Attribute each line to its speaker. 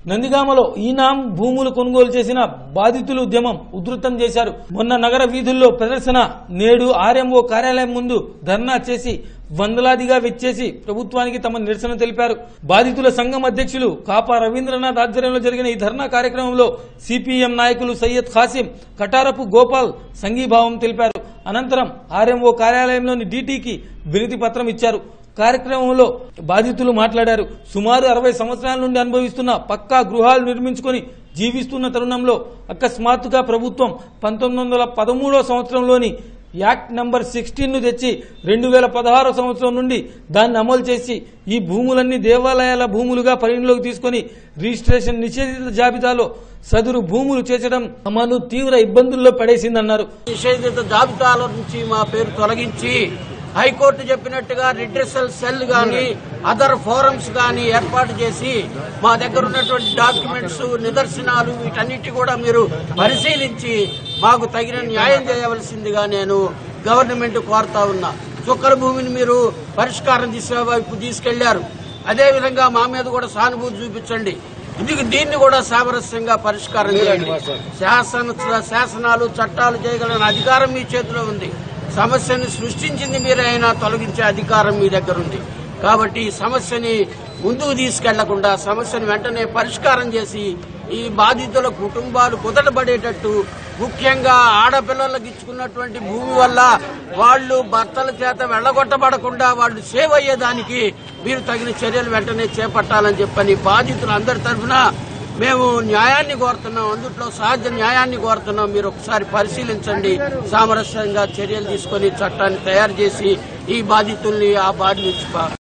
Speaker 1: నందిగామలో ఈనాం భూములు కొనుగోలు చేసిన బాధితులు ఉద్యమం ఉధృతం చేశారు మొన్న నగర వీధుల్లో ప్రదర్శన నేడు ఆర్ఎంఓ కార్యాలయం ముందు ధర్నా చేసి వందలాదిగా వెచ్చేసి ప్రభుత్వానికి తమ నిరసన తెలిపారు బాధితుల సంఘం అధ్యక్షులు కాపా రవీంద్రనాథ్ ఆధ్వర్యంలో జరిగిన ఈ ధర్నా కార్యక్రమంలో సిపిఎం నాయకులు సయ్యద్ ఖాసిం కటారపు గోపాల్ సంఘీభావం తెలిపారు అనంతరం ఆర్ఎంఓ కార్యాలయంలోని డీటీకి వినతి పత్రం ఇచ్చారు కార్యక్రమంలో బాధితులు మాట్లాడారు సుమారు అరవై సంవత్సరాల నుండి అనుభవిస్తున్న పక్కా గృహాలు నిర్మించుకొని జీవిస్తున్న తరుణంలో అకస్మాత్తుగా ప్రభుత్వం పంతొమ్మిది వందల పదమూడో సంవత్సరంలోని యాక్ట్ నంబర్ సిక్స్టీన్ ను తెచ్చి రెండు వేల పదహారో సంవత్సరం నుండి దాన్ని అమలు చేసి ఈ భూములన్నీ దేవాలయాల భూములుగా పరిగణలోకి తీసుకొని రిజిస్ట్రేషన్ నిషేధిత జాబితాలో సదురు భూములు చేర్చడం తమను తీవ్ర ఇబ్బందుల్లో పడేసిందన్నారు
Speaker 2: నిషేధిత జాబితాల నుంచి మా పేరు తొలగించి హైకోర్టు చెప్పినట్టుగా రిడ్రెసల్ సెల్ గాని అదర్ ఫోరమ్స్ గాని ఏర్పాటు చేసి మా దగ్గర ఉన్నటువంటి డాక్యుమెంట్స్ నిదర్శనాలు వీటన్నిటి కూడా మీరు పరిశీలించి మాకు తగిన న్యాయం చేయవలసిందిగా నేను గవర్నమెంట్ కోరుతా ఉన్నా చుక్కల భూమిని మీరు పరిష్కారం చేసే వైపు తీసుకెళ్లారు అదే విధంగా మా మీద కూడా సానుభూతి చూపించండి ఇది దీన్ని కూడా సామరస్యంగా పరిష్కారం చేయండి శాసన శాసనాలు చట్టాలు చేయగలిగిన అధికారం మీ చేతిలో ఉంది సమస్యను సృష్టించింది మీరే అయినా తొలగించే అధికారం మీ దగ్గర ఉంది కాబట్టి ఈ సమస్యని ముందుకు తీసుకెళ్లకుండా సమస్యను వెంటనే పరిష్కారం చేసి ఈ బాధితుల కుటుంబాలు కుదటపడేటట్టు ముఖ్యంగా ఆడపిల్లలకు ఇచ్చుకున్నటువంటి భూమి వల్ల వాళ్ళు భర్తల చేత వెళ్లగొట్టబడకుండా వాళ్ళు సేవ్ అయ్యేదానికి మీరు తగిన చర్యలు వెంటనే చేపట్టాలని చెప్పని బాధితులు అందరి తరఫున మేము న్యాయాన్ని కోరుతున్నాం అందుట్లో సహజ న్యాయాన్ని కోరుతున్నాం మీరు ఒకసారి పరిశీలించండి సామరస్యంగా చర్యలు తీసుకొని చట్టాన్ని తయారు చేసి ఈ బాధితుల్ని ఆ బాధ నుంచి